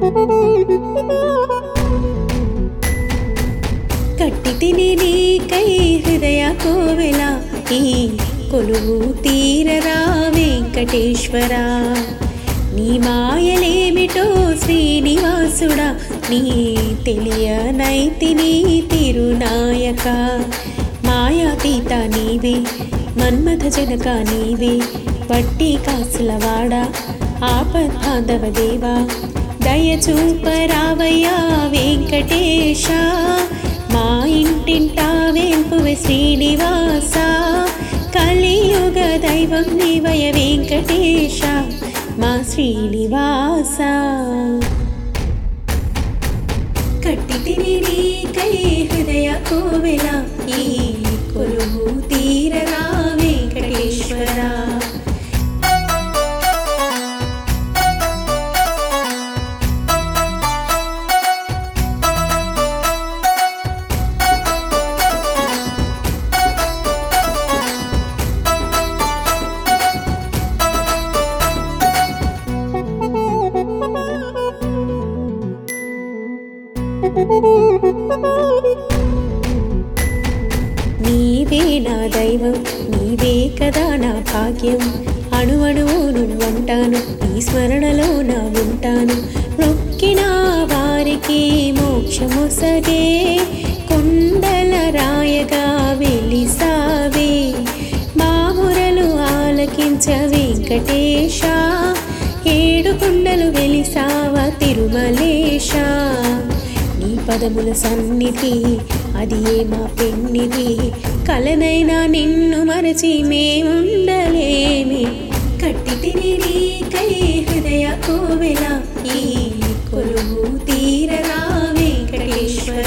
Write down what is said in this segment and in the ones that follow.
కట్టి తిని నీకై హృదయ కోవెల ఈ కొలువు తీరరా వెంకటేశ్వర నీ మాయలేమిటో శ్రీనివాసుడా నీ తెలియనైతిని తిరునాయక మాయాతీత నీవే మన్మథ జనక నీవే వట్టి కాసులవాడ ఆపద్బాంధవ దేవా దయ చూపరావయ్యా వెంకటేశ మా ఇంటింటా వేల్పువే శ్రీనివాస కలియుగ దైవం నీవయ వెంకటేశ మా శ్రీనివాస కట్టి తిని నీకై హృదయ కోవెల ఈ కొలువు తీరరా వెంకటేశ్వర నీవే నా దైవం నీవే కదా నా భాగ్యం అణువణువు నువ్వంటాను నీ స్మరణలో నా ఉంటాను మొక్కిన వారికి మోక్షమొసగే కొండల రాయగా వెలిసావే మామురలు ఆలకించ వెంకటేశ ఏడు కొండలు వెలిసావ తిరుమలేశ నీ పదముల సన్నిధి అది ఏ మా పెన్నిధి కలనైనా నిన్ను మరచి మేముండలేమి కట్టి తిని నీకై హృదయ కోవెల ఈ కొలువు తీరరా వెంకటేశ్వర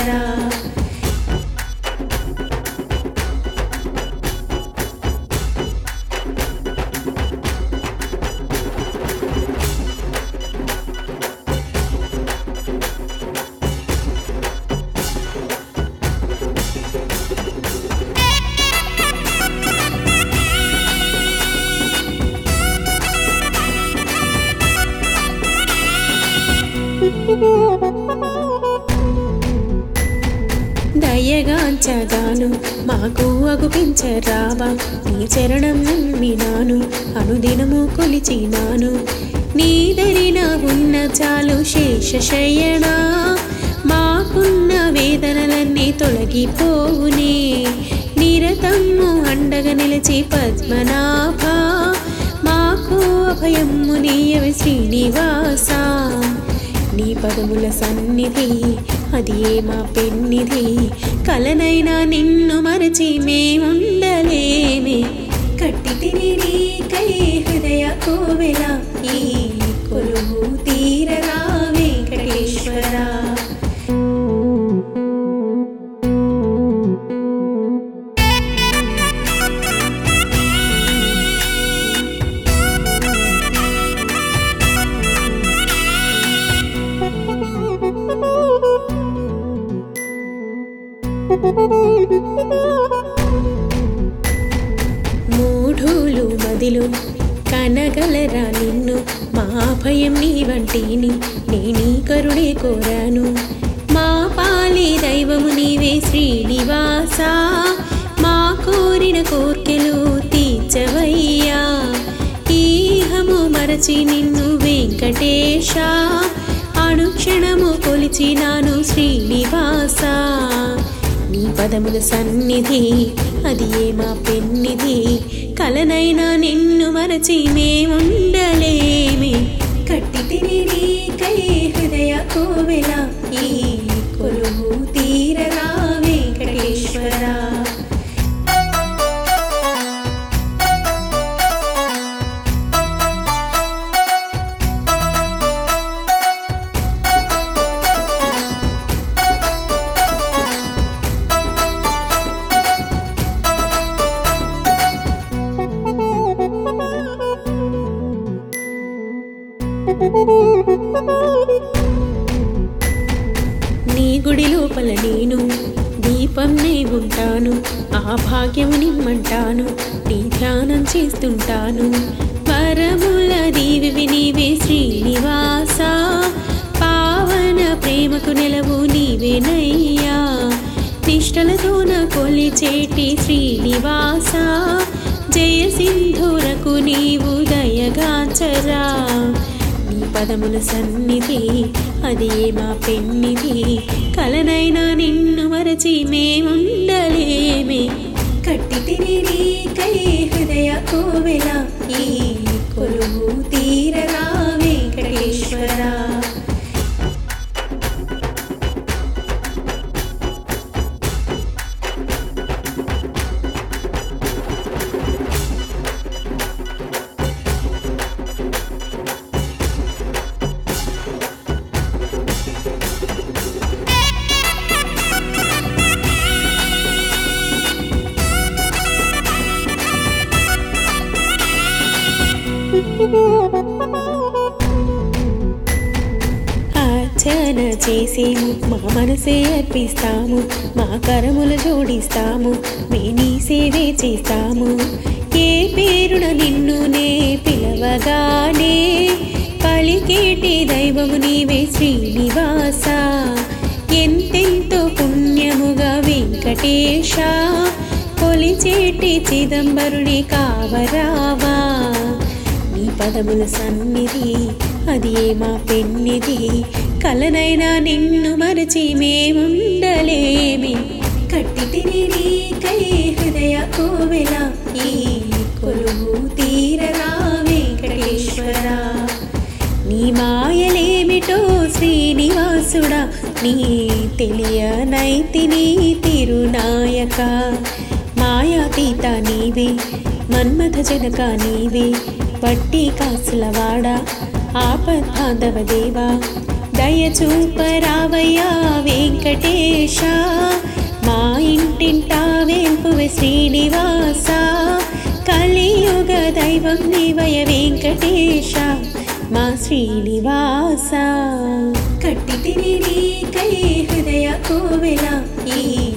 దయగాంచగాను మాకు అగుపించరావా నీ చరణం నమ్మినాను అనుదినము కొలిచినాను నీ దరిన ఉన్న చాలు శేష శయనా మాకున్న వేదనలన్నీ తొలగిపోవునే నిరతము అండగా నిలిచి పద్మనాభ మాకు అభయము నీయవి శ్రీనివాస నీ పదముల సన్నిధి అది ఏ మా పెన్నిధి కలనైనా నిన్ను మరచి మేముండలేమే కట్టి తిని నీకై హృదయ కోవెల ఈ కొలువు తీరరా వెంకటేశ్వర మూఢులు మదిలు కనగలరా నిన్ను మా భయం నీ వంటిని నేనీ కరుణే కోరాను మా పాలి దైవము నీవే శ్రీనివాస మా కోరిన కోర్కెలు తీర్చవయ్యా ఈహము మరచి నిన్ను వెంకటేశ అనుక్షణము కొలిచినాను శ్రీనివాస నీ పదముల సన్నిధి అది ఏ మా పెన్నిధి కలనైనా నిన్ను మరచి మేముండలేమి కట్టి తిని నీకై హృదయ కోవెల ఈ కొలువు తీరరా వెంకటేశ్వర నీ గుడి లోపల నేను దీపం నే ఉంటాను ఆ భాగ్యము నిమ్మంటాను నీ ధ్యానం చేస్తుంటాను వరముల దీవి నీవే శ్రీనివాస పా ప్రేమకు నెలవు నీవేనయ్యా నిష్టలతోన కొలిచేటి శ్రీనివాస జయ సింధూరకు నీవు దయగాచరా నీ పదముల సన్నిధి అది మా పెన్నిధి కలనైనా నిన్ను మరచి మేముండలేమే కట్టి తిని నీకై హృదయ కోవెల ఈ కొలువు తీరరా వెంకటేశ్వరా అర్చన చేసేము మా మనసే అర్పిస్తాము మా కరములు జోడిస్తాము మీ నీ సేవే చేస్తాము ఏ పేరున నిన్ను నే పిలవగానే పలికేటి దైవము నీవే శ్రీనివాస ఎంతెంతో పుణ్యముగా వెంకటేశ కొలిచేటి చిదంబరుని కావరావా నీ పదముల సన్నిధి అది మా పెన్నిధి కలనైనా నిన్ను మరచి మేముండలేమి కట్టి తిని నీకై హృదయ కోవెల ఈ కొలువు తీరరా వెంకటేశ్వర నీ మాయలేమిటో శ్రీనివాసుడా నీ తెలియనైతిని తిరునాయక మాయాతీత నీవే మన్మథ జనక నీవే వట్టి కాసులవాడ ఆపద్బాంధవ దేవా దయ చూపరావయ్యా వెంకటేశ మా ఇంటింటా వేల్పువే శ్రీనివాస కలియుగ దైవం నీవయ వెంకటేశ మా శ్రీనివాస కట్టి తిని నీకై హృదయ కోవెల ఈ